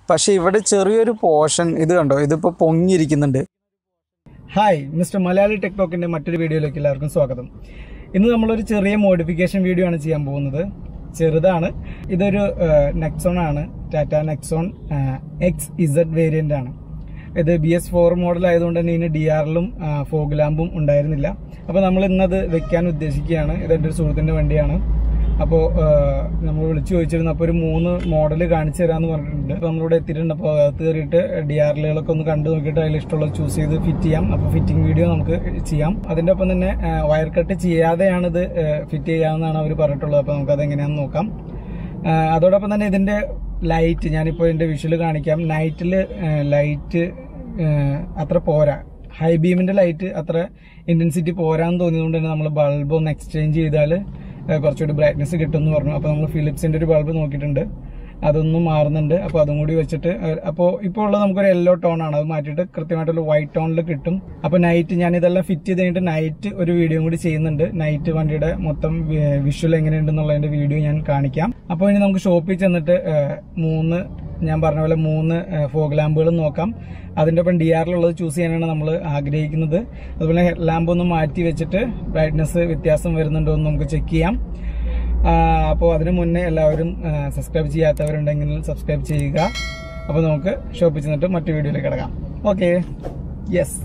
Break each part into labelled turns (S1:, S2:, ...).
S1: പക്ഷേ ഇവിടെ ചെറിയൊരു പോർഷൻ ഇത് കണ്ടോ ഇതിപ്പോൾ പൊങ്ങിയിരിക്കുന്നുണ്ട്
S2: ഹായ് മിസ്റ്റർ മലയാളി ടെക്ടോക്കിന്റെ മറ്റൊരു വീഡിയോയിലേക്ക് എല്ലാവർക്കും സ്വാഗതം ഇന്ന് നമ്മളൊരു ചെറിയ മോഡിഫിക്കേഷൻ വീഡിയോ ആണ് ചെയ്യാൻ പോകുന്നത് ചെറുതാണ് ഇതൊരു നെക്സോൺ ആണ് Tata Nexon X Z variant ആണ് ഇത് ബി എസ് ഫോർ മോഡൽ ആയതുകൊണ്ട് തന്നെ ഇതിന് ഡി ആറിലും ഫോഗ് ലാമ്പും ഉണ്ടായിരുന്നില്ല അപ്പോൾ നമ്മൾ ഇന്നത് വെക്കാൻ ഉദ്ദേശിക്കുകയാണ് ഇതെൻ്റെ ഒരു സുഹൃത്തിൻ്റെ വണ്ടിയാണ് അപ്പോൾ നമ്മൾ വിളിച്ചു ചോദിച്ചിരുന്നു അപ്പോൾ ഒരു മൂന്ന് മോഡൽ കാണിച്ചു തരാമെന്ന് പറഞ്ഞിട്ടുണ്ട് അപ്പോൾ നമ്മളിവിടെ എത്തിയിട്ടുണ്ട് അപ്പോൾ അകത്ത് കയറിയിട്ട് ഡി ആർ എല്ലുകളൊക്കെ ഒന്ന് കണ്ടു നോക്കിയിട്ട് അതിൽ ഇഷ്ടമുള്ളത് ചൂസ് ചെയ്ത് ഫിറ്റ് ചെയ്യാം അപ്പോൾ ഫിറ്റിംഗ് വീഡിയോ നമുക്ക് ചെയ്യാം അതിൻ്റെ ഒപ്പം തന്നെ വയർ കട്ട് ചെയ്യാതെയാണ് ഇത് ഫിറ്റ് ചെയ്യാമെന്നാണ് അവർ പറഞ്ഞിട്ടുള്ളത് അപ്പോൾ നമുക്കത് എങ്ങനെയാണെന്ന് നോക്കാം ആ, അതോടൊപ്പം തന്നെ ഇതിന്റെ ലൈറ്റ് ഞാനിപ്പോൾ ഇതിന്റെ വിഷ്വൽ കാണിക്കാം നൈറ്റിൽ ലൈറ്റ് അത്ര പോരാ ഹൈ ബീമിന്റെ ലൈറ്റ് അത്ര ഇന്റൻസിറ്റി പോരാന്ന് തോന്നിയതുകൊണ്ട് തന്നെ നമ്മൾ ബൾബ് ഒന്ന് എക്സ്ചേഞ്ച് ചെയ്താൽ കുറച്ചുകൂടി ബ്രൈറ്റ്നസ് കിട്ടും എന്ന് പറഞ്ഞു അപ്പോൾ നമ്മൾ ഫിലിപ്സിന്റെ ഒരു ബൾബ് നോക്കിയിട്ടുണ്ട് അതൊന്നും മാറുന്നുണ്ട് അപ്പോൾ അതും കൂടി വെച്ചിട്ട് അപ്പോൾ ഇപ്പോൾ ഉള്ളത് നമുക്കൊരു യെല്ലോ ടോൺ ആണ് അത് മാറ്റിയിട്ട് കൃത്യമായിട്ടുള്ള വൈറ്റ് ടോണിൽ കിട്ടും അപ്പോൾ നൈറ്റ് ഞാൻ ഇതെല്ലാം ഫിറ്റ് ചെയ്ത് കഴിഞ്ഞിട്ട് നൈറ്റ് ഒരു വീഡിയോ കൂടി ചെയ്യുന്നുണ്ട് നൈറ്റ് വണ്ടിയുടെ മൊത്തം വിഷ്വൽ എങ്ങനെയുണ്ടെന്നുള്ളതിന്റെ വീഡിയോ ഞാൻ കാണിക്കാം അപ്പോൾ ഇനി നമുക്ക് ഷോപ്പിൽ ചെന്നിട്ട് ഏഹ്, മൂന്ന് ഞാൻ പറഞ്ഞ പോലെ മൂന്ന് ഫോഗ് ലാമ്പുകൾ നോക്കാം അതിൻ്റെ ഒപ്പം ഡി ആറിലുള്ളത് ചൂസ് ചെയ്യാനാണ് നമ്മൾ ആഗ്രഹിക്കുന്നത് അതുപോലെ ഹെഡ് ലാമ്പ് ഒന്ന് മാറ്റി വെച്ചിട്ട് ബ്രൈറ്റ്നസ് വ്യത്യാസം വരുന്നുണ്ടോ എന്ന് നമുക്ക് ചെക്ക് ചെയ്യാം അപ്പോൾ അതിനു മുന്നേ എല്ലാവരും സബ്സ്ക്രൈബ് ചെയ്യാത്തവരുണ്ടെങ്കിൽ സബ്സ്ക്രൈബ് ചെയ്യുക അപ്പോൾ നമുക്ക് ഷോപ്പിൽ ചെന്നിട്ട് മറ്റു വീഡിയോയിലേക്ക് കിടക്കാം ഓക്കെ യെസ്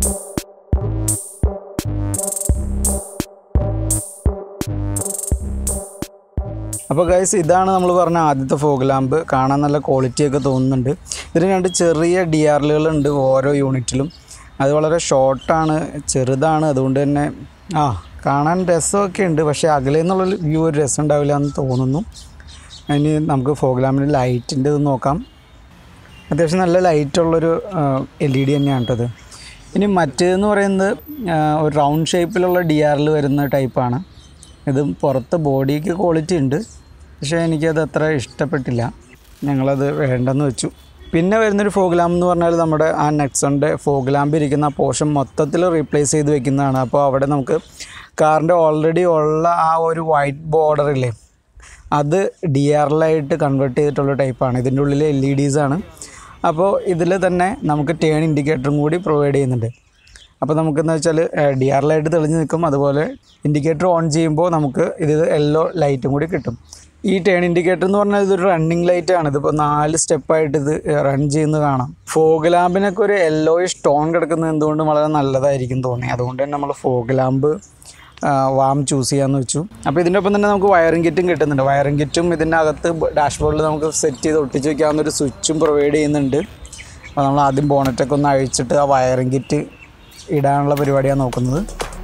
S1: അപ്പോൾ ഗൈസ് ഇതാണ് നമ്മൾ പറഞ്ഞ ആദ്യത്തെ ഫോഗ് ലാമ്പ് കാണാൻ നല്ല ക്വാളിറ്റി ഒക്കെ തോന്നുന്നുണ്ട് ഇതിന് രണ്ട് ചെറിയ ഡി ആറിലുകളുണ്ട് ഓരോ യൂണിറ്റിലും അത് വളരെ ഷോർട്ടാണ് ചെറുതാണ് അതുകൊണ്ട് തന്നെ ആ കാണാൻ രസമൊക്കെ ഉണ്ട് പക്ഷേ അകലെ നിന്നുള്ള വ്യൂ ഒരു രസം ഉണ്ടാവില്ല എന്ന് തോന്നുന്നു ഇനി നമുക്ക് ഫോഗ് ലാമ്പിൻ്റെ ലൈറ്റിൻ്റെ ഇത് നോക്കാം അത്യാവശ്യം നല്ല ലൈറ്റുള്ളൊരു എൽ ഇ ഡി തന്നെയാണ് കേട്ടത് ഇനി മറ്റേതെന്ന് പറയുന്നത് ആ, ഒരു റൗണ്ട് ഷേപ്പിലുള്ള ഡി ആറിൽ വരുന്ന ടൈപ്പാണ് ഇത് പുറത്ത് ബോഡിക്ക് ക്വാളിറ്റി ഉണ്ട് പക്ഷേ എനിക്കത് അത്ര ഇഷ്ടപ്പെട്ടില്ല ഞങ്ങളത് വേണ്ടെന്ന് വെച്ചു പിന്നെ വരുന്നൊരു ഫോഗ് ലാമ്പ് എന്ന് പറഞ്ഞാൽ നമ്മുടെ ആ നെക്സോണിൻ്റെ ഫോഗ് ലാമ്പ് ഇരിക്കുന്ന ആ പോർഷൻ മൊത്തത്തിൽ റീപ്ലേസ് ചെയ്ത് വെക്കുന്നതാണ് അപ്പോൾ അവിടെ നമുക്ക് കാറിൻ്റെ ഓൾറെഡി ഉള്ള ആ ഒരു വൈറ്റ് ബോർഡറില്ലേ അത് ഡി ആറിലായിട്ട് കൺവേർട്ട് ചെയ്തിട്ടുള്ള ടൈപ്പാണ് ഇതിൻ്റെ ഉള്ളിൽ എൽ ഇ ഡീസ് ആണ് അപ്പോൾ ഇതിൽ തന്നെ നമുക്ക് ടേൺ ഇൻഡിക്കേറ്ററും കൂടി പ്രൊവൈഡ് ചെയ്യുന്നുണ്ട് അപ്പോൾ നമുക്കെന്ന് വെച്ചാൽ ഡി ആറിലായിട്ട് തെളിഞ്ഞ് നിൽക്കും അതുപോലെ ഇൻഡിക്കേറ്റർ ഓൺ ചെയ്യുമ്പോൾ നമുക്ക് ഇത് യെല്ലോ ലൈറ്റും കൂടി കിട്ടും ഈ ടേൺ ഇൻഡിക്കേറ്റർ എന്ന് പറഞ്ഞാൽ ഇതൊരു റണ്ണിങ് ലൈറ്റ് ആണ് ഇതിപ്പോൾ നാല് സ്റ്റെപ്പായിട്ട് ഇത് റൺ ചെയ്യുന്നത് കാണാം ഫോഗ് ലാമ്പിനൊക്കെ ഒരു യെല്ലോയിഷ് ടോൺ കിടക്കുന്നത് എന്തുകൊണ്ടും വളരെ നല്ലതായിരിക്കും തോന്നി അതുകൊണ്ട് തന്നെ നമ്മൾ ഫോഗ് ലാമ്പ് വാം ചൂസ് ചെയ്യാമെന്ന് വെച്ചു അപ്പോൾ ഇതിൻ്റെ ഒപ്പം തന്നെ നമുക്ക് വയറിംഗ് കിറ്റും കിട്ടുന്നുണ്ട് വയറിംഗ് കിറ്റും ഇതിൻ്റെ അകത്ത് ഡാഷ്ബോർഡിൽ നമുക്ക് സെറ്റ് ചെയ്ത് ഒട്ടിച്ച് വെക്കാവുന്ന ഒരു സ്വിച്ചും പ്രൊവൈഡ് ചെയ്യുന്നുണ്ട് അപ്പോൾ നമ്മൾ ആദ്യം ബോണറ്റൊക്കെ ഒന്ന് അഴിച്ചിട്ട് ആ വയറിംഗ് കിറ്റ് ഇടാനുള്ള പരിപാടിയാണ് നോക്കുന്നത്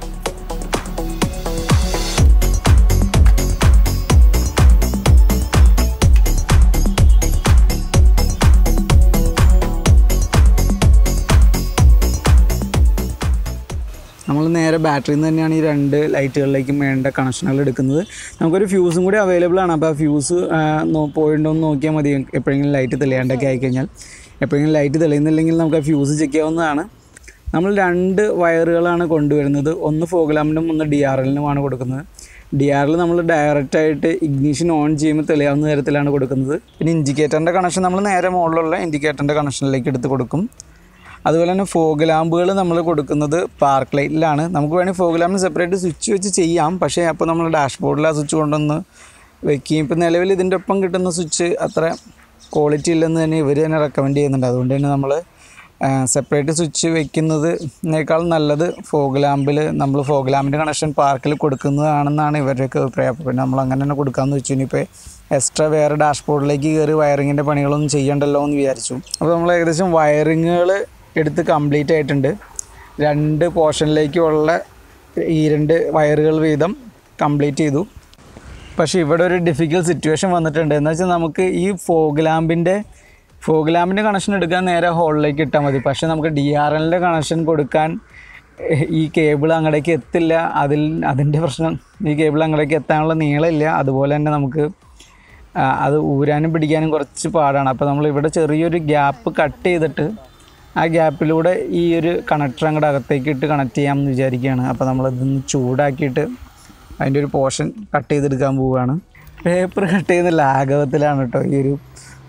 S1: നമ്മൾ നേരെ ബാറ്ററിയിൽ നിന്ന് തന്നെയാണ് ഈ രണ്ട് ലൈറ്റുകളിലേക്കും വേണ്ട കണക്ഷനുകൾ എടുക്കുന്നത് നമുക്കൊരു ഫ്യൂസും കൂടി അവൈലബിൾ ആണ് അപ്പോൾ ആ ഫ്യൂസ് പോയിട്ടുണ്ടോ എന്ന് നോക്കിയാൽ മതി എപ്പോഴെങ്കിലും ലൈറ്റ് തെളിയാണ്ടൊക്കെ ആയിക്കഴിഞ്ഞാൽ എപ്പോഴെങ്കിലും ലൈറ്റ് തെളിയുന്നില്ലെങ്കിൽ നമുക്ക് ആ ഫ്യൂസ് ചെക്ക് ചെയ്യാവുന്നതാണ് നമ്മൾ രണ്ട് വയറുകളാണ് കൊണ്ടുവരുന്നത് ഒന്ന് ഫോഗ്ലാമിനും ഒന്ന് ഡി ആർ എല്ലിനുമാണ് കൊടുക്കുന്നത് ഡി ആറിൽ നമ്മൾ ഡയറക്റ്റായിട്ട് ഇഗ്നീഷൻ ഓൺ ചെയ്യുമ്പോൾ തെളിയാവുന്ന തരത്തിലാണ് കൊടുക്കുന്നത് പിന്നെ ഇൻഡിക്കേറ്ററിൻ്റെ കണക്ഷൻ നമ്മൾ നേരെ മുകളിലുള്ള ഇൻഡിക്കേറ്ററിൻ്റെ കണക്ഷനിലേക്ക് എടുത്ത് കൊടുക്കും അതുപോലെ തന്നെ ഫോഗ് ലാമ്പുകൾ നമ്മൾ കൊടുക്കുന്നത് പാർക്ക് ലൈറ്റിലാണ് നമുക്ക് വേണമെങ്കിൽ ഫോഗ് ലാമ്പിന് സെപ്പറേറ്റ് സ്വിച്ച് വെച്ച് ചെയ്യാം പക്ഷേ അപ്പോൾ നമ്മൾ ഡാഷ്ബോർഡിൽ ആ സ്വിച്ച് കൊണ്ടുവന്ന് വെക്കുകയും ഇപ്പം നിലവിൽ ഇതിൻ്റെ ഒപ്പം കിട്ടുന്ന സ്വിച്ച് അത്ര ക്വാളിറ്റി ഇല്ലെന്ന് തന്നെ ഇവർ തന്നെ റെക്കമെൻഡ് ചെയ്യുന്നുണ്ട് അതുകൊണ്ട് തന്നെ നമ്മൾ സെപ്പറേറ്റ് സ്വിച്ച് വെക്കുന്നതിനേക്കാൾ നല്ലത് ഫോഗ് ലാമ്പിൽ നമ്മൾ ഫോഗ് ലാമ്പിൻ്റെ കണക്ഷൻ പാർക്കിൽ കൊടുക്കുന്നതാണെന്നാണ് ഇവരുടെയൊക്കെ അഭിപ്രായം അപ്പോൾ പിന്നെ നമ്മൾ അങ്ങനെ തന്നെ കൊടുക്കാമെന്ന് വെച്ചു ഇനിയിപ്പോൾ എക്സ്ട്രാ വേറെ ഡാഷ്ബോർഡിലേക്ക് കയറി വയറിങ്ങിൻ്റെ പണികളൊന്നും ചെയ്യണ്ടല്ലോ എന്ന് വിചാരിച്ചു അപ്പോൾ നമ്മൾ ഏകദേശം വയറിങ്ങുകൾ എടുത്ത് കംപ്ലീറ്റ് ആയിട്ടുണ്ട് രണ്ട് പോർഷനിലേക്കുള്ള ഈ രണ്ട് വയറുകൾ വീതം കംപ്ലീറ്റ് ചെയ്തു പക്ഷേ ഇവിടെ ഒരു ഡിഫിക്കൽട്ട് സിറ്റുവേഷൻ വന്നിട്ടുണ്ട് എന്ന് വെച്ചാൽ നമുക്ക് ഈ ഫോഗ് ലാമ്പിൻ്റെ ഫോഗ് ലാമ്പിൻ്റെ കണക്ഷൻ എടുക്കാൻ നേരെ ഹോളിലേക്ക് ഇട്ടാൽ മതി പക്ഷേ നമുക്ക് ഡി ആർ എല്ലിൻ്റെ കണക്ഷൻ കൊടുക്കാൻ ഏഹ്, ഈ കേബിൾ അങ്ങടേക്ക് എത്തില്ല അതിൽ അതിൻ്റെ പ്രശ്നം ഈ കേബിൾ അങ്ങടേക്ക് എത്താനുള്ള നീളമില്ല അതുപോലെ തന്നെ നമുക്ക് ആ, അത് ഊരാനും പിടിക്കാനും കുറച്ച് പാടാണ് അപ്പോൾ നമ്മൾ ഇവിടെ ചെറിയൊരു ഗ്യാപ്പ് കട്ട് ചെയ്തിട്ട് ആ ഗ്യാപ്പിലൂടെ ഈ ഒരു കണക്ടർ അങ്ങോട്ട് അകത്തേക്ക് ഇട്ട് കണക്ട് ചെയ്യാമെന്ന് വിചാരിക്കുകയാണ് അപ്പോൾ നമ്മളിതൊന്ന് ചൂടാക്കിയിട്ട് അതിൻ്റെ ഒരു പോർഷൻ കട്ട് ചെയ്തെടുക്കാൻ പോവുകയാണ് പേപ്പർ കട്ട് ചെയ്യുന്ന ലാഘവത്തിലാണ് കേട്ടോ ഈ ഒരു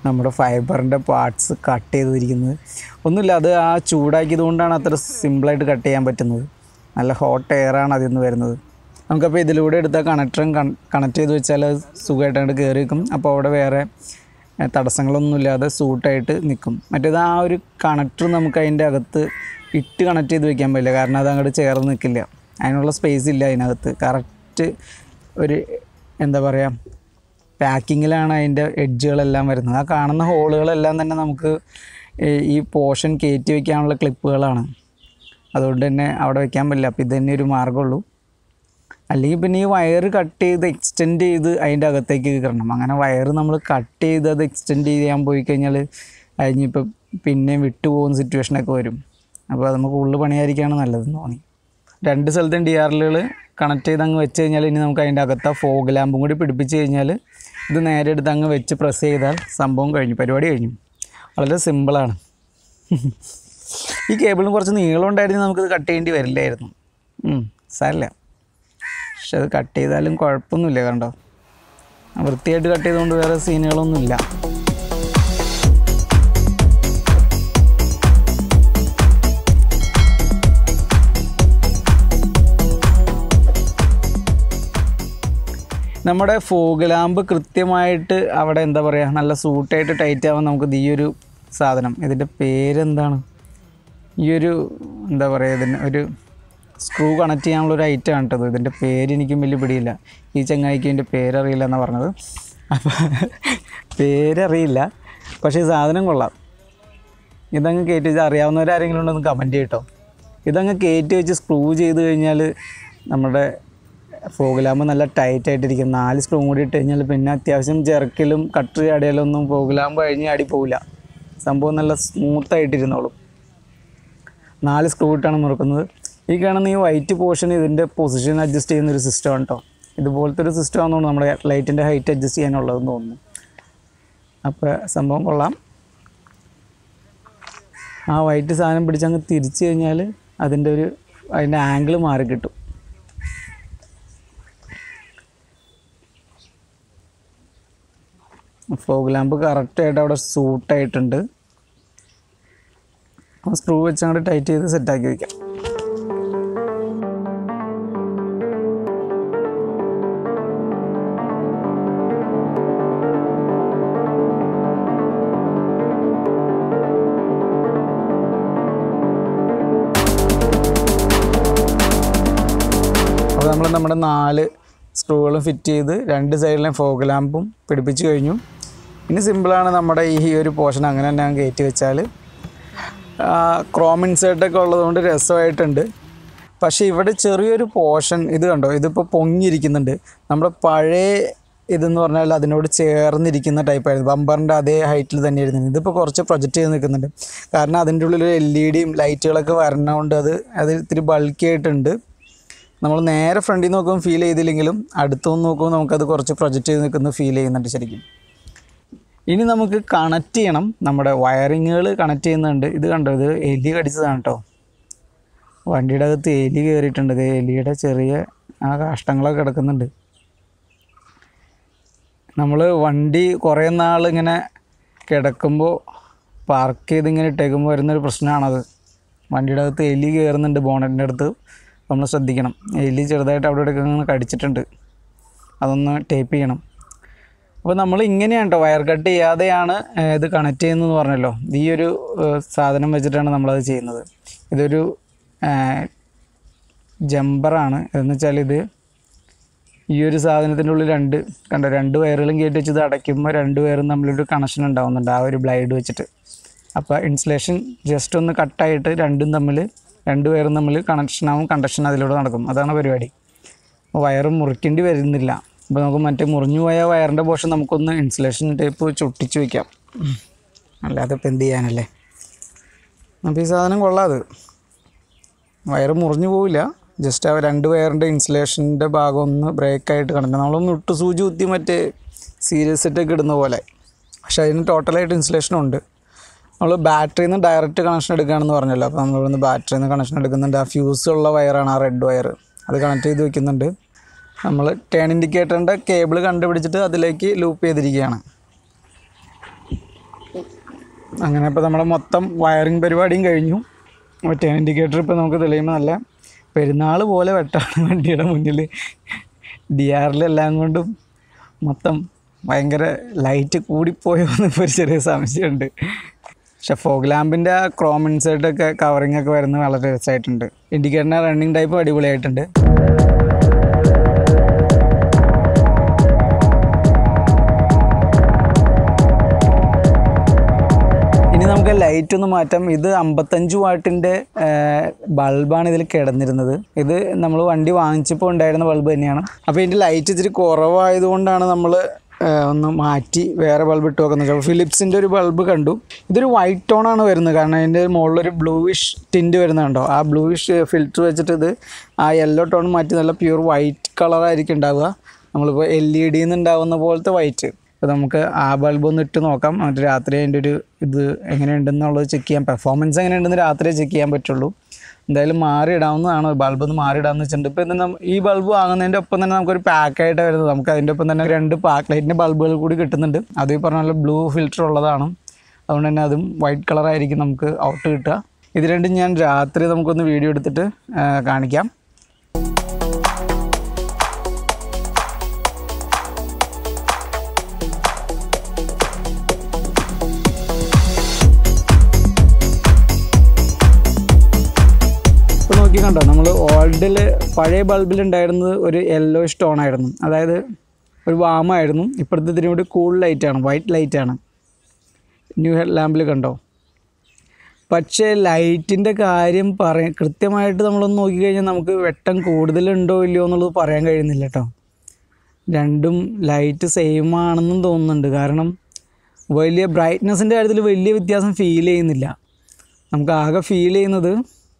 S1: നമ്മുടെ ഫൈബറിൻ്റെ പാർട്സ് കട്ട് ചെയ്തിരിക്കുന്നത് ഒന്നുമില്ല അത് ആ ചൂടാക്കിയത് കൊണ്ടാണ് അത്ര സിമ്പിളായിട്ട് കട്ട് ചെയ്യാൻ പറ്റുന്നത് നല്ല ഹോട്ട് എയറാണ് അതിൽ നിന്ന് വരുന്നത് നമുക്കപ്പോൾ ഇതിലൂടെ എടുത്ത കണക്ടറും കണക്ട് ചെയ്ത് വെച്ചാൽ അത് സുഖമായിട്ട് അങ്ങോട്ട് കയറി നിൽക്കും അപ്പോൾ അവിടെ വേറെ ഏഹ്, തടസ്സങ്ങളൊന്നുമില്ലാതെ സൂട്ടായിട്ട് നിൽക്കും മറ്റേത് ആ ഒരു കണക്ടർ നമുക്ക് അതിൻ്റെ അകത്ത് ഇട്ട് കണക്ട് ചെയ്ത് വെക്കാൻ പറ്റില്ല കാരണം അത് അങ്ങോട്ട് ചേർന്ന് നിൽക്കില്ല അതിനുള്ള സ്പേസ് ഇല്ല അതിനകത്ത് കറക്റ്റ് ഒരു എന്താ പറയുക പാക്കിങ്ങിലാണ് അതിൻ്റെ എഡ്ജുകളെല്ലാം വരുന്നത് ആ കാണുന്ന ഹോളുകളെല്ലാം തന്നെ നമുക്ക് ഈ- ഈ പോർഷൻ കയറ്റി വയ്ക്കാനുള്ള ക്ലിപ്പുകളാണ് അതുകൊണ്ട് തന്നെ അവിടെ വെക്കാൻ പറ്റില്ല അപ്പോൾ ഇത് തന്നെ ഒരു മാർഗ്ഗമുള്ളൂ അല്ലെങ്കിൽ പിന്നെ ഈ വയറ് കട്ട് ചെയ്ത് എക്സ്റ്റെൻഡ് ചെയ്ത് അതിൻ്റെ അകത്തേക്ക് കയറണം അങ്ങനെ വയറ് നമ്മൾ കട്ട് ചെയ്ത് അത് എക്സ്റ്റെൻഡ് ചെയ്യാൻ പോയി കഴിഞ്ഞാൽ അതിനിപ്പോൾ പിന്നെ വിട്ടുപോകുന്ന സിറ്റുവേഷനൊക്കെ വരും അപ്പോൾ അത് നമുക്ക് ഉള്ളു പണിയായിരിക്കാണ് നല്ലതെന്ന് തോന്നി രണ്ട് സ്ഥലത്തും ഡി ആർ എല്ലുകൾ കണക്ട് ചെയ്ത് അങ്ങ് വെച്ച് കഴിഞ്ഞാൽ ഇനി നമുക്ക് അതിൻ്റെ അകത്ത് ആ ഫോഗ് ലാമ്പും കൂടി പിടിപ്പിച്ച് കഴിഞ്ഞാൽ ഇത് നേരെ എടുത്ത് അങ്ങ് വെച്ച് പ്രസ് ചെയ്താൽ സംഭവം കഴിഞ്ഞു പരിപാടി കഴിഞ്ഞു വളരെ സിമ്പിളാണ് ഈ കേബിളിന് കുറച്ച് നീളം ഉണ്ടായിരുന്നു നമുക്കിത് കട്ട് ചെയ്യേണ്ടി വരില്ലായിരുന്നു ഉം, സാരമില്ല പക്ഷെ അത് കട്ട് ചെയ്താലും കുഴപ്പമൊന്നുമില്ല കണ്ടോ വൃത്തിയായിട്ട് കട്ട് ചെയ്തുകൊണ്ട് വേറെ സീനുകളൊന്നുമില്ല നമ്മുടെ ഫോഗ് ലാമ്പ് കൃത്യമായിട്ട് അവിടെ എന്താ പറയുക നല്ല സൂട്ടായിട്ട് ടൈറ്റ് ആവാൻ നമുക്ക് ഇത് ഈ ഒരു സാധനം ഇതിൻ്റെ പേരെന്താണ് ഈ ഒരു എന്താ പറയുക ഇതിന് ഒരു സ്ക്രൂ കണക്ട് ചെയ്യാനുള്ള ഒരു ഐറ്റം ആണ് കേട്ടത് ഇതിൻ്റെ പേര് എനിക്കും വലിയ പിടിയില്ല ഈ ചങ്ങായിക്ക് ഇതിൻ്റെ പേരറിയില്ല എന്നാണ് പറഞ്ഞത് അപ്പോൾ പേരറിയില്ല പക്ഷേ ഈ സാധനം കൊള്ളാം ഇതങ്ങ് കയറ്റി വെച്ച് അറിയാവുന്നവരാരെങ്കിലും ഉണ്ടെന്ന് കമൻറ്റ് ചെയ്യട്ടോ ഇതങ്ങ് കയറ്റി വെച്ച് സ്ക്രൂ ചെയ്ത് കഴിഞ്ഞാൽ നമ്മുടെ ഫോഗ് ലാമ്പ് നല്ല ടൈറ്റ് ആയിട്ടിരിക്കും നാല് സ്ക്രൂ കൂടി ഇട്ട് കഴിഞ്ഞാൽ പിന്നെ അത്യാവശ്യം ജെർക്കിലും കട്ടർ ചാടിയാലൊന്നും ഫോഗ് ലാമ്പ് കഴിഞ്ഞ് ആടി പോവില്ല സംഭവം നല്ല സ്മൂത്തായിട്ടിരുന്നോളും നാല് സ്ക്രൂ ഇട്ടാണ് മുറുക്കുന്നത് ഈ കാണുന്ന ഈ വൈറ്റ് പോർഷൻ ഇതിൻ്റെ പൊസിഷൻ അഡ്ജസ്റ്റ് ചെയ്യുന്ന ഒരു സിസ്റ്റമാണ് കേട്ടോ ഇതുപോലത്തെ ഒരു സിസ്റ്റം ആണെന്ന് നമ്മുടെ ലൈറ്റിൻ്റെ ഹൈറ്റ് അഡ്ജസ്റ്റ് ചെയ്യാനുള്ളതെന്ന് തോന്നുന്നു അപ്പോൾ സംഭവം കൊള്ളാം ആ വൈറ്റ് സാധനം പിടിച്ചങ്ങ് തിരിച്ചു കഴിഞ്ഞാൽ അതിൻ്റെ ഒരു അതിൻ്റെ ആംഗിൾ മാറി കിട്ടും ഫോഗ് ലാമ്പ് കറക്റ്റായിട്ട് അവിടെ സൂട്ടായിട്ടുണ്ട് ആ സ്ക്രൂ വെച്ച് അങ്ങോട്ട് ടൈറ്റ് ചെയ്ത് സെറ്റാക്കി വയ്ക്കാം അപ്പോൾ നമ്മൾ നമ്മുടെ നാല് സ്ക്രൂകളും ഫിറ്റ് ചെയ്ത് രണ്ട് സൈഡിലെയും ഫോഗ് ലാമ്പും പിടിപ്പിച്ച് കഴിഞ്ഞു ഇനി സിമ്പിളാണ് നമ്മുടെ ഈ ഒരു പോർഷൻ അങ്ങനെ തന്നെ അങ്ങ് കയറ്റി വെച്ചാൽ ക്രോം ഇൻസേർട്ടൊക്കെ ഉള്ളതുകൊണ്ട് രസമായിട്ടുണ്ട് പക്ഷേ ഇവിടെ ചെറിയൊരു പോർഷൻ ഇത് കണ്ടോ ഇതിപ്പോൾ പൊങ്ങിയിരിക്കുന്നുണ്ട് നമ്മുടെ പഴയ ഇതെന്ന് പറഞ്ഞാൽ അതിനോട് ചേർന്നിരിക്കുന്ന ടൈപ്പായിരുന്നു ബമ്പറിൻ്റെ അതേ ഹൈറ്റിൽ തന്നെ ഇരുന്നത് ഇതിപ്പോൾ കുറച്ച് പ്രൊജക്റ്റ് ചെയ്ത് നിൽക്കുന്നുണ്ട് കാരണം അതിൻ്റെ ഉള്ളിൽ എൽ ഇ ഡിയും ലൈറ്റുകളൊക്കെ വരണതുകൊണ്ട് അത് അത് ഇത്തിരി ബൾക്കി ആയിട്ടുണ്ട് നമ്മൾ നേരെ ഫ്രണ്ടിൽ നിന്ന് നോക്കുമ്പോൾ ഫീൽ ചെയ്തില്ലെങ്കിലും അടുത്തുനിന്ന് നോക്കുമ്പോൾ നമുക്കത് കുറച്ച് പ്രൊജക്റ്റ് ചെയ്ത് നിൽക്കുന്നത് ഫീൽ ചെയ്യുന്നുണ്ട് ശരിക്കും ഇനി നമുക്ക് കണക്ട് ചെയ്യണം നമ്മുടെ വയറിങ്ങുകൾ കണക്ട് ചെയ്യുന്നുണ്ട് ഇത് കണ്ടോ ഇത് എലി കടിച്ചതാണ് കേട്ടോ വണ്ടിയുടെ അകത്ത് എലി കയറിയിട്ടുണ്ട് ഇത് എലിയുടെ ചെറിയ ആ കാഷ്ടങ്ങളൊക്കെ കിടക്കുന്നുണ്ട് നമ്മൾ വണ്ടി കുറേ നാൾ ഇങ്ങനെ കിടക്കുമ്പോൾ പാർക്ക് ചെയ്ത് ഇങ്ങനെ ഇട്ടേക്കുമ്പോൾ വരുന്നൊരു പ്രശ്നമാണത് വണ്ടിയുടെ അകത്ത് എലി കയറുന്നുണ്ട് ബോണറ്റിൻ്റെ അടുത്ത് നമ്മൾ ശ്രദ്ധിക്കണം എലി ചെറുതായിട്ട് അവിടെ ഇവിടെയൊക്കെ ഇങ്ങനെ കടിച്ചിട്ടുണ്ട് അതൊന്ന് ടേപ്പ് ചെയ്യണം അപ്പോൾ നമ്മൾ ഇങ്ങനെയാണ് കേട്ടോ വയർ കട്ട് ചെയ്യാതെയാണ് ഏഹ്, ഇത് കണക്ട് ചെയ്യുന്നതെന്ന് പറഞ്ഞല്ലോ ഈ ഒരു ഏഹ്, സാധനം വെച്ചിട്ടാണ് നമ്മളത് ചെയ്യുന്നത് ഇതൊരു ജമ്പറാണ് എന്ന് വെച്ചാൽ ഇത് ഈ ഒരു സാധനത്തിൻ്റെ ഉള്ളിൽ രണ്ട് കണ്ടോ രണ്ട് വയറുകളും കയറ്റി വെച്ച് ഇത് അടയ്ക്കുമ്പോൾ രണ്ട് വയറും തമ്മിലൊരു കണക്ഷൻ ഉണ്ടാവുന്നുണ്ട് ആ ഒരു ബ്ലൈഡ് വെച്ചിട്ട് അപ്പോൾ ഇൻസുലേഷൻ ജസ്റ്റ് ഒന്ന് കട്ടായിട്ട് രണ്ടും തമ്മിൽ രണ്ട് വയറും തമ്മിൽ കണക്ഷനാവും കണ്ടക്ഷൻ അതിലൂടെ നടക്കും അതാണ് പരിപാടി അപ്പോൾ വയറ് മുറിക്കേണ്ടി വരുന്നില്ല അപ്പോൾ നമുക്ക് മറ്റേ മുറിഞ്ഞു പോയ വയറിൻ്റെ പോർഷൻ നമുക്കൊന്ന് ഇൻസുലേഷൻ ടേപ്പ് വെച്ച് ഒട്ടിച്ച് വയ്ക്കാം അല്ലാതെ ഇപ്പം എന്ത് ചെയ്യാനല്ലേ അപ്പോൾ ഈ സാധനം കൊള്ളാത് വയറ് മുറിഞ്ഞു പോവില്ല ജസ്റ്റ് ആ രണ്ട് വയറിൻ്റെ ഇൻസുലേഷൻ്റെ ഭാഗം ഒന്ന് ബ്രേക്കായിട്ട് കിടക്കണം നമ്മളൊന്ന് ഇട്ട് സൂചി കുത്തി മറ്റേ സീരിയസ് സെറ്റൊക്കെ ഇടുന്ന പോലെ പക്ഷേ അതിന് ടോട്ടലായിട്ട് ഇൻസുലേഷനും ഉണ്ട് നമ്മൾ ബാറ്ററിയിൽ നിന്ന് ഡയറക്റ്റ് കണക്ഷൻ എടുക്കുകയാണെന്ന് പറഞ്ഞല്ലോ അപ്പോൾ നമ്മളിവിടുന്ന് ബാറ്ററിയിൽ നിന്ന് കണക്ഷൻ എടുക്കുന്നുണ്ട് ആ ഫ്യൂസ് ഉള്ള വയറാണ് ആ റെഡ് വയർ അത് കണക്ട് ചെയ്ത് വെക്കുന്നുണ്ട് നമ്മൾ ടേൺ ഇൻഡിക്കേറ്ററിൻ്റെ കേബിൾ കണ്ടുപിടിച്ചിട്ട് അതിലേക്ക് ലൂപ്പ് ചെയ്തിരിക്കുകയാണ് അങ്ങനെ ഇപ്പോൾ നമ്മുടെ മൊത്തം വയറിങ് പരിപാടിയും കഴിഞ്ഞു മറ്റേ ഇൻഡിക്കേറ്റർ ഇപ്പോൾ നമുക്ക് തെളിയുമ്പോൾ നല്ല പെരുന്നാൾ പോലെ വെട്ടാണ് വണ്ടിയുടെ മുന്നിൽ ഡി ആറിലെല്ലാം കൊണ്ടും മൊത്തം ഭയങ്കര ലൈറ്റ് കൂടിപ്പോയോ എന്ന് ഇപ്പോൾ ഒരു ചെറിയ സംശയമുണ്ട് പക്ഷെ ഫോഗ് ലാമ്പിൻ്റെ ആ ക്രോം ഇൻസേർട്ടൊക്കെ കവറിങ് ഒക്കെ വരുന്നത് വളരെ രസമായിട്ടുണ്ട് ഇൻഡിക്കേറ്ററിൻ്റെ റണ്ണിങ് ടൈപ്പ് അടിപൊളിയായിട്ടുണ്ട് ഇനി നമുക്ക് ലൈറ്റ് ഒന്ന് മാറ്റാം ഇത് അമ്പത്തഞ്ച് വാട്ടിൻ്റെ ബൾബാണ് ഇതിൽ കിടന്നിരുന്നത് ഇത് നമ്മൾ വണ്ടി വാങ്ങിച്ചപ്പോൾ ഉണ്ടായിരുന്ന ബൾബ് തന്നെയാണ് അപ്പോൾ ഇതിൻ്റെ ലൈറ്റ് ഇച്ചിരി കുറവായതുകൊണ്ടാണ് നമ്മൾ ഒന്ന് മാറ്റി വേറെ ബൾബ് ഇട്ട് നോക്കുന്നത് അപ്പോൾ ഫിലിപ്സിൻ്റെ ഒരു ബൾബ് കണ്ടു ഇതൊരു വൈറ്റ് ടോണാണ് വരുന്നത് കാരണം അതിൻ്റെ മുകളിലൊരു ബ്ലൂയിഷ് ടിൻറ്റ് വരുന്നുണ്ടോ ആ ബ്ലൂയിഷ് ഫിൽറ്റർ വെച്ചിട്ട് ഇത് ആ യെല്ലോ ടോൺ മാറ്റി നല്ല പ്യൂർ വൈറ്റ് കളറായിരിക്കും ഉണ്ടാവുക നമ്മളിപ്പോൾ എൽ ഇ ഡിയിൽ നിന്ന് ഉണ്ടാവുന്ന പോലത്തെ വൈറ്റ് അപ്പോൾ നമുക്ക് ആ ബൾബ് ഒന്ന് ഇട്ട് നോക്കാം എന്നിട്ട് രാത്രി അതിൻ്റെ ഒരു ഇത് എങ്ങനെയുണ്ടെന്നുള്ളത് ചെക്ക് ചെയ്യാം പെർഫോമൻസ് എങ്ങനെയുണ്ടെന്ന് രാത്രി ചെക്ക് ചെയ്യാൻ പറ്റുള്ളൂ എന്തായാലും മാറി ഇടാവുന്നതാണ് ബൾബ് ഒന്ന് മാറി ഇടാമെന്ന് വെച്ചിട്ടുണ്ട് ഇപ്പോൾ ഇത് ഈ ബൾബ് വാങ്ങുന്നതിൻ്റെ ഒപ്പം തന്നെ നമുക്കൊരു പാക്കായിട്ട് വരുന്നത് നമുക്ക് അതിൻ്റെ ഒപ്പം തന്നെ രണ്ട് പാക്ക് ലൈറ്റിൻ്റെ ബൾബുകൾ കൂടി കിട്ടുന്നുണ്ട് അത് ഈ പറഞ്ഞ പോലെ ബ്ലൂ ഫിൽറ്റർ ഉള്ളതാണ് അതുകൊണ്ട് തന്നെ അതും വൈറ്റ് കളറായിരിക്കും നമുക്ക് ഔട്ട് കിട്ടുക ഇത് രണ്ടും ഞാൻ രാത്രി നമുക്കൊന്ന് വീഡിയോ എടുത്തിട്ട് ആ, കാണിക്കാം ഇപ്പോൾ നോക്കി കണ്ടോ നമ്മൾ ഓൾഡിൽ പഴയ ബൾബിൽ ഉണ്ടായിരുന്നത് ഒരു യെല്ലോ സ്റ്റോൺ ആയിരുന്നു അതായത് ഒരു വാമായിരുന്നു ഇപ്പോഴത്തെ ഇതിനും കൂടി കൂൾ ലൈറ്റാണ് വൈറ്റ് ലൈറ്റാണ് ന്യൂ ഹെഡ് ലാമ്പിൽ കണ്ടോ പക്ഷേ ലൈറ്റിൻ്റെ കാര്യം പറയാൻ കൃത്യമായിട്ട് നമ്മളൊന്ന് നോക്കിക്കഴിഞ്ഞാൽ നമുക്ക് വെട്ടം കൂടുതലുണ്ടോ ഇല്ലയോ എന്നുള്ളത് പറയാൻ കഴിയുന്നില്ല കേട്ടോ രണ്ടും ലൈറ്റ് സെയിം ആണെന്നും തോന്നുന്നുണ്ട് കാരണം വലിയ ബ്രൈറ്റ്നസിൻ്റെ കാര്യത്തിൽ വലിയ വ്യത്യാസം ഫീൽ ചെയ്യുന്നില്ല നമുക്ക് ആകെ ഫീൽ ചെയ്യുന്നത്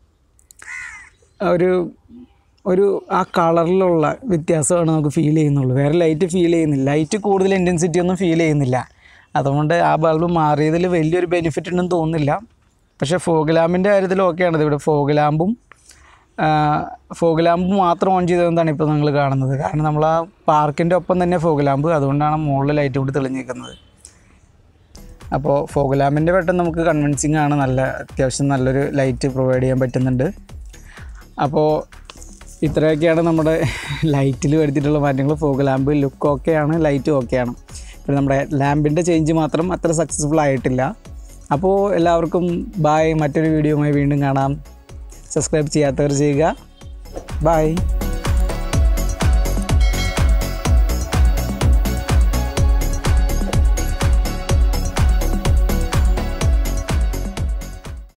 S1: ഒരു ഒരു ആ കളറിലുള്ള വ്യത്യാസമാണ് നമുക്ക് ഫീൽ ചെയ്യുന്നുള്ളൂ വേറെ ലൈറ്റ് ഫീൽ ചെയ്യുന്നില്ല ലൈറ്റ് കൂടുതൽ ഇൻറ്റൻസിറ്റി ഒന്നും ഫീൽ ചെയ്യുന്നില്ല അതുകൊണ്ട് ആ ബൾബ് മാറിയതിൽ വലിയൊരു ബെനിഫിറ്റ് ഉണ്ടെന്ന് തോന്നുന്നില്ല പക്ഷേ ഫോഗ് ലാമ്പിൻ്റെ കാര്യത്തിൽ ഓക്കെയാണ് ഇവിടെ ഫോഗ് ലാമ്പും ഫോഗ് ലാമ്പ് മാത്രം ഓൺ ചെയ്തതെന്നാണ് ഇപ്പോൾ നിങ്ങൾ കാണുന്നത് കാരണം നമ്മൾ ആ പാർക്കിൻ്റെ ഒപ്പം തന്നെ ഫോഗ് ലാമ്പ് അതുകൊണ്ടാണ് മുകളിൽ ലൈറ്റ് കൂടി തെളിഞ്ഞിരിക്കുന്നത് അപ്പോൾ ഫോഗ് ലാമ്പിൻ്റെ വെട്ടം നമുക്ക് കൺവിൻസിങ് ആണ് നല്ല അത്യാവശ്യം നല്ലൊരു ലൈറ്റ് പ്രൊവൈഡ് ചെയ്യാൻ പറ്റുന്നുണ്ട് അപ്പോൾ ഇത്രയൊക്കെയാണ് നമ്മുടെ ലൈറ്റിൽ വരുത്തിയിട്ടുള്ള മാറ്റങ്ങൾ ഫോഗ് ലാമ്പ് ലുക്ക് ഓക്കെയാണ് ലൈറ്റ് ഓക്കെയാണ് പിന്നെ നമ്മുടെ ലാമ്പിൻ്റെ ചേഞ്ച് മാത്രം അത്ര സക്സസ്ഫുൾ ആയിട്ടില്ല അപ്പോൾ എല്ലാവർക്കും ബായ് മറ്റൊരു വീഡിയോയുമായി വീണ്ടും കാണാം സബ്സ്ക്രൈബ് ചെയ്യാത്തവർ ചെയ്യുക ബായ്